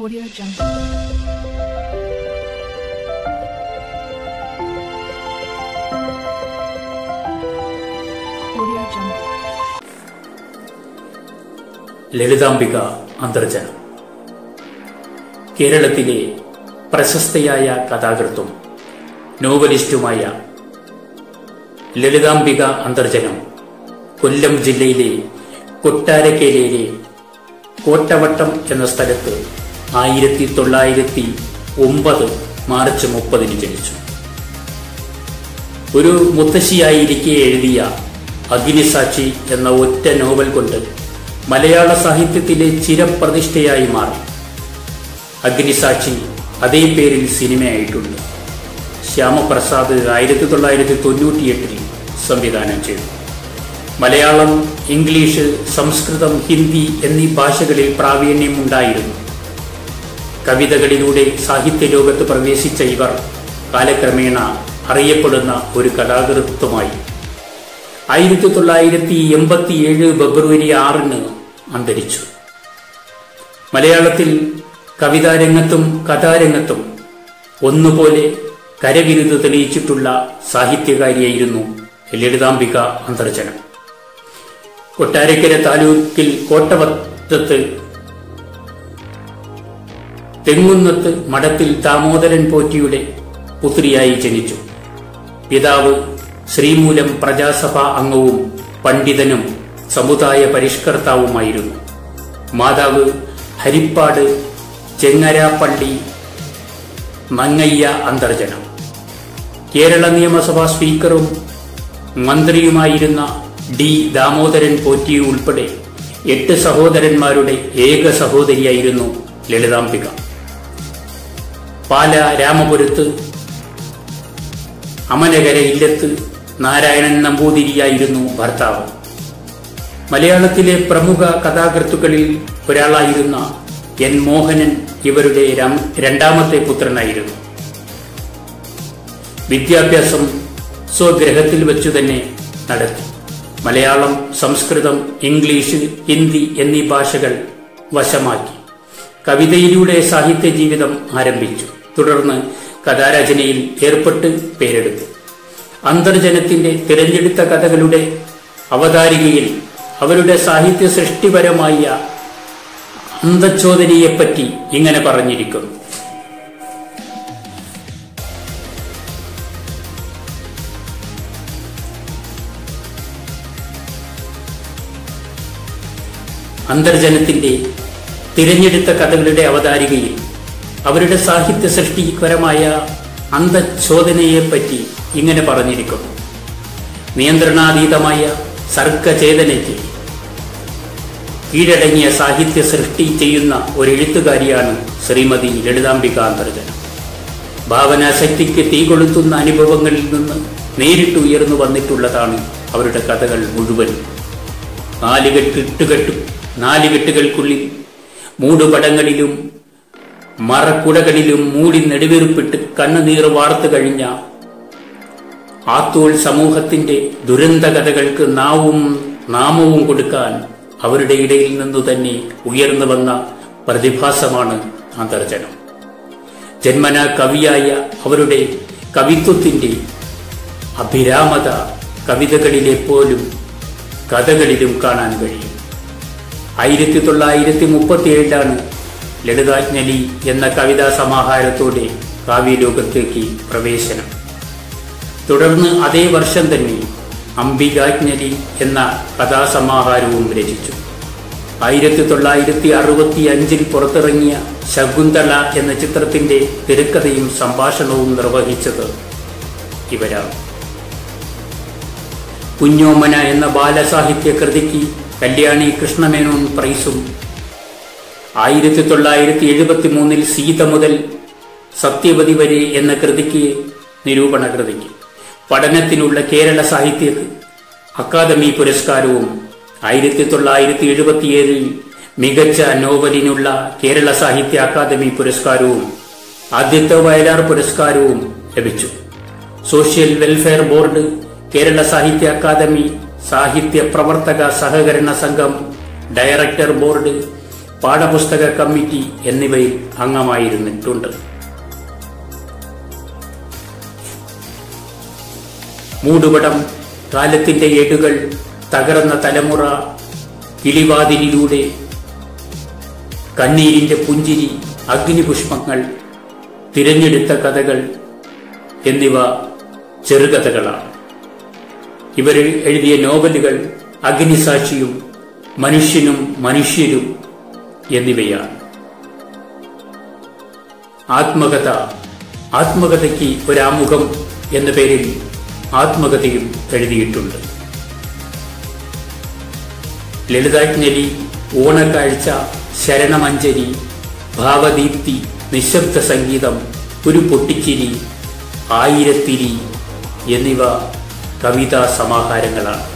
Audio Jungle. Audio Jungle. Lalithambika Antharjanam കേരളത്തിലെ പ്രശസ്തയായ കഥാകൃത്തും നോവലിസ്റ്റുമായ ലളിതാംബിക അന്തർജനം കൊല്ലം ജില്ലയിലെ കൊട്ടാരക്കേരയിലെ കോട്ടവട്ടം എന്ന സ്ഥലത്ത് ആയിരത്തി തൊള്ളായിരത്തി ഒമ്പത് മാർച്ച് മുപ്പതിന് ജനിച്ചു ഒരു മുത്തശ്ശിയായിരിക്കെ എഴുതിയ അഗ്നിസാക്ഷി എന്ന ഒറ്റ നോവൽ കൊണ്ട് മലയാള സാഹിത്യത്തിലെ ചിരപ്രതിഷ്ഠയായി മാറി അഗ്നിസാക്ഷി അതേ പേരിൽ സിനിമയായിട്ടുണ്ട് ശ്യാമപ്രസാദ് ആയിരത്തി തൊള്ളായിരത്തി തൊണ്ണൂറ്റിയെട്ടിൽ സംവിധാനം ചെയ്തു മലയാളം ഇംഗ്ലീഷ് സംസ്കൃതം ഹിന്ദി എന്നീ ഭാഷകളിൽ പ്രാവീണ്യമുണ്ടായിരുന്നു കവിതകളിലൂടെ സാഹിത്യ ലോകത്ത് പ്രവേശിച്ച ഇവർ കാലക്രമേണ അറിയപ്പെടുന്ന ഒരു കലാകൃത്വമായി ആയിരത്തി തൊള്ളായിരത്തി എൺപത്തിയേഴ് ഫെബ്രുവരി ആറിന് അന്തരിച്ചു മലയാളത്തിൽ കവിതാരംഗത്തും കഥാരംഗത്തും ഒന്നുപോലെ കരവിരുത് തെളിയിച്ചിട്ടുള്ള സാഹിത്യകാരിയായിരുന്നു ലളിതാംബിക അന്തർജനം കൊട്ടാരക്കര താലൂക്കിൽ കോട്ടവത്തത്ത് തെങ്ങുന്നത്ത് മഠത്തിൽ ദാമോദരൻ പോറ്റിയുടെ പുത്രിയായി ജനിച്ചു പിതാവ് ശ്രീമൂലം പ്രജാസഭാ അംഗവും പണ്ഡിതനും സമുദായ പരിഷ്കർത്താവുമായിരുന്നു മാതാവ് ഹരിപ്പാട് ചെങ്ങരാപ്പള്ളി മങ്ങയ്യ അന്തർജനം കേരള നിയമസഭാ സ്പീക്കറും മന്ത്രിയുമായിരുന്ന ഡി ദാമോദരൻ പോറ്റി ഉൾപ്പെടെ എട്ട് സഹോദരന്മാരുടെ ഏക സഹോദരിയായിരുന്നു ലളിതാംബിക പാല രാമപുരത്ത് അമനകര ഇല്ലത്ത് നാരായണൻ നമ്പൂതിരിയായിരുന്നു ഭർത്താവ് മലയാളത്തിലെ പ്രമുഖ കഥാകൃത്തുക്കളിൽ ഒരാളായിരുന്ന എൻ മോഹനൻ ഇവരുടെ രം- രണ്ടാമത്തെ പുത്രനായിരുന്നു വിദ്യാഭ്യാസം സ്വഗ്രഹത്തിൽ വെച്ചു തന്നെ നടത്തി മലയാളം സംസ്കൃതം ഇംഗ്ലീഷ് ഹിന്ദി എന്നീ ഭാഷകൾ വശമാക്കി കവിതയിലൂടെ സാഹിത്യ ജീവിതം ആരംഭിച്ചു തുടർന്ന് കഥാരചനയിൽ ഏർപ്പെട്ട് പേരെടുത്തു അന്തർജനത്തിന്റെ തിരഞ്ഞെടുത്ത കഥകളുടെ അവതാരികയിൽ അവരുടെ സാഹിത്യ സൃഷ്ടിപരമായ അന്തച്ചോദനയെപ്പറ്റി ഇങ്ങനെ പറഞ്ഞിരിക്കുന്നു അന്തർജനത്തിന്റെ തിരഞ്ഞെടുത്ത കഥകളുടെ അവതാരികയിൽ അവരുടെ സാഹിത്യ സൃഷ്ടിപരമായ അന്തച്ചോദനയെപ്പറ്റി ഇങ്ങനെ പറഞ്ഞിരിക്കുന്നു നിയന്ത്രണാതീതമായ സർഗചേതനയ്ക്ക് കീഴടങ്ങിയ സാഹിത്യ സൃഷ്ടി ചെയ്യുന്ന ഒരു എഴുത്തുകാരിയാണ് ശ്രീമതി ലളിതാംബിക അന്തർജനം ഭാവനാശക്തിക്ക് തീ കൊളുത്തുന്ന അനുഭവങ്ങളിൽ നിന്ന് നേരിട്ട് ഉയർന്നു വന്നിട്ടുള്ളതാണ് അവരുടെ കഥകൾ മുഴുവനും നാലുകെട്ടുകെട്ടു നാലുകെട്ടുകൾക്കുള്ളിൽ മൂടുപടങ്ങളിലും മറക്കുടകളിലും മൂടി നെടുവീർപ്പിട്ട് കണ്ണുനീർ വാർത്തു കഴിഞ്ഞ ആത്തോൾ സമൂഹത്തിന്റെ ദുരന്ത കഥകൾക്ക് നാവും നാമവും കൊടുക്കാൻ അവരുടെ ഇടയിൽ നിന്നു തന്നെ ഉയർന്നു വന്ന പ്രതിഭാസമാണ് അന്തർജനം ജന്മന കവിയായ അവരുടെ കവിത്വത്തിന്റെ അഭിരാമത കവിതകളിലെ പോലും കഥകളിലും കാണാൻ കഴിയും ആയിരത്തി തൊള്ളായിരത്തി മുപ്പത്തി ഏഴിലാണ് ലളിതാജ്ഞലി എന്ന കവിതാ സമാഹാരത്തോടെ കാവ്യലോകത്തേക്ക് പ്രവേശനം തുടർന്ന് അതേ വർഷം തന്നെ അംബികാജ്ഞലി എന്ന കഥാസമാഹാരവും രചിച്ചു ആയിരത്തി തൊള്ളായിരത്തി അറുപത്തി അഞ്ചിൽ പുറത്തിറങ്ങിയ ശകുന്തള എന്ന ചിത്രത്തിന്റെ തിരക്കഥയും സംഭാഷണവും നിർവഹിച്ചത് ഇവരാണ് കുഞ്ഞോമന എന്ന ബാലസാഹിത്യ കൃതിക്ക് കല്യാണി കൃഷ്ണമേനോൻ പ്രൈസും ആയിരത്തി തൊള്ളായിരത്തി എഴുപത്തി മൂന്നിൽ സീത മുതൽ സത്യവതി വരെ എന്ന കൃതിക്ക് നിരൂപണ കൃതിക്ക് പഠനത്തിനുള്ള കേരള സാഹിത്യ അക്കാദമി പുരസ്കാരവും ആയിരത്തി തൊള്ളായിരത്തി എഴുപത്തിയേഴിൽ മികച്ച നോവലിനുള്ള കേരള സാഹിത്യ അക്കാദമി പുരസ്കാരവും ആദ്യത്തെ വയലാർ പുരസ്കാരവും ലഭിച്ചു സോഷ്യൽ വെൽഫെയർ ബോർഡ് കേരള സാഹിത്യ അക്കാദമി സാഹിത്യ പ്രവർത്തക സഹകരണ സംഘം ഡയറക്ടർ ബോർഡ് പാഠപുസ്തക കമ്മിറ്റി എന്നിവയിൽ അംഗമായിരുന്നിട്ടുണ്ട് മൂടുപടം കാലത്തിന്റെ ഏടുകൾ തകർന്ന തലമുറ കിളിവാതിലിലൂടെ കണ്ണീരിന്റെ പുഞ്ചിരി അഗ്നിപുഷ്പങ്ങൾ തിരഞ്ഞെടുത്ത കഥകൾ എന്നിവ ചെറുകഥകളാണ് ഇവർ എഴുതിയ നോവലുകൾ അഗ്നിസാക്ഷിയും മനുഷ്യനും മനുഷ്യരും എന്നിവയാണ് ആത്മകഥ ആത്മകഥയ്ക്ക് ഒരാമുഖം എന്ന പേരിൽ ആത്മകഥയും എഴുതിയിട്ടുണ്ട് ലളിതാജ്ഞലി ഓണക്കാഴ്ച ശരണമഞ്ജരി ഭാവദീപ്തി നിശബ്ദ സംഗീതം ഒരു പൊട്ടിച്ചിരി ആയിരത്തിരി എന്നിവ കവിതാ സമാഹാരങ്ങളാണ്